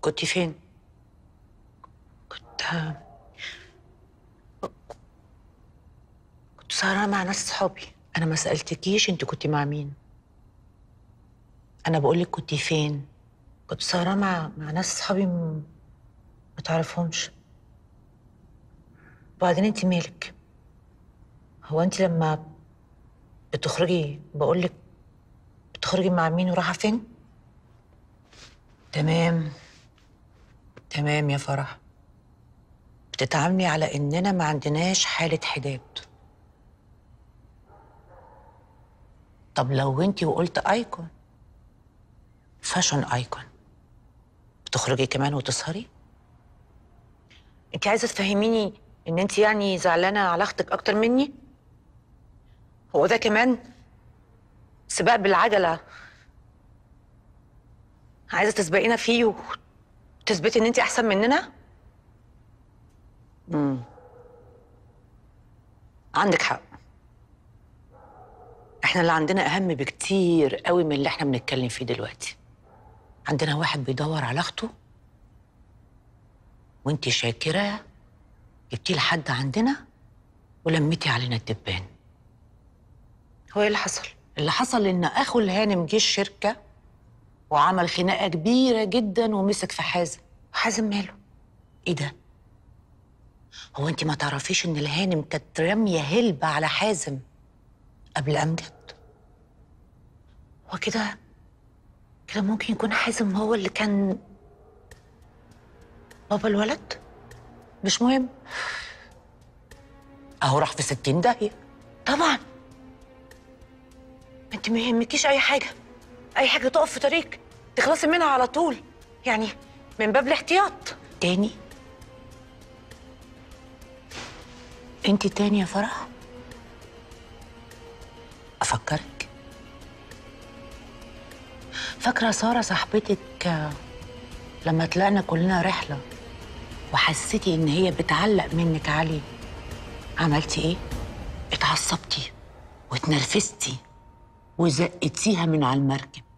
كنت فين كنت كنت سهرانه مع ناس صحابي انا ما سالتكيش انت كنت مع مين انا بقول لك كنت فين كنت سهرانه مع مع ناس صحابي م- ما تعرفهمش وبعدين انت مالك هو انت لما بتخرجي بقول لك بتخرجي مع مين ورايحه فين تمام تمام يا فرح بتتعاملي على اننا ما عندناش حاله حداد طب لو انت وقلت ايكون فاشن ايكون بتخرجي كمان وتسهري انت عايزه تفهميني ان انت يعني زعلانه على اختك اكتر مني هو ده كمان سباق بالعجله عايزه تسبقينا فيه وتثبتي ان انت احسن مننا امم عندك حق احنا اللي عندنا اهم بكتير قوي من اللي احنا بنتكلم فيه دلوقتي عندنا واحد بيدور على اخته وانت شاكره جبتيه لحد عندنا ولميتي علينا الدبان هو ايه اللي حصل اللي حصل ان اخو الهانم جه الشركه وعمل خناقه كبيره جدا ومسك في حازم حازم ماله ايه ده هو انت ما تعرفيش ان الهانم كانت راميه هلبة على حازم قبل امجد هو كده كده ممكن يكون حازم هو اللي كان بابا الولد مش مهم اهو راح في ستين داهية طبعا انت ما يهمكيش اي حاجة اي حاجة تقف في طريقك تخلصي منها على طول يعني من باب الاحتياط تاني انت تاني يا فرح افكرك فاكره ساره صاحبتك آه، لما طلعنا كلنا رحله وحسيتي ان هي بتعلق منك عليه عملتي ايه اتعصبتي واتنرفزتي وزقتيها من على المركب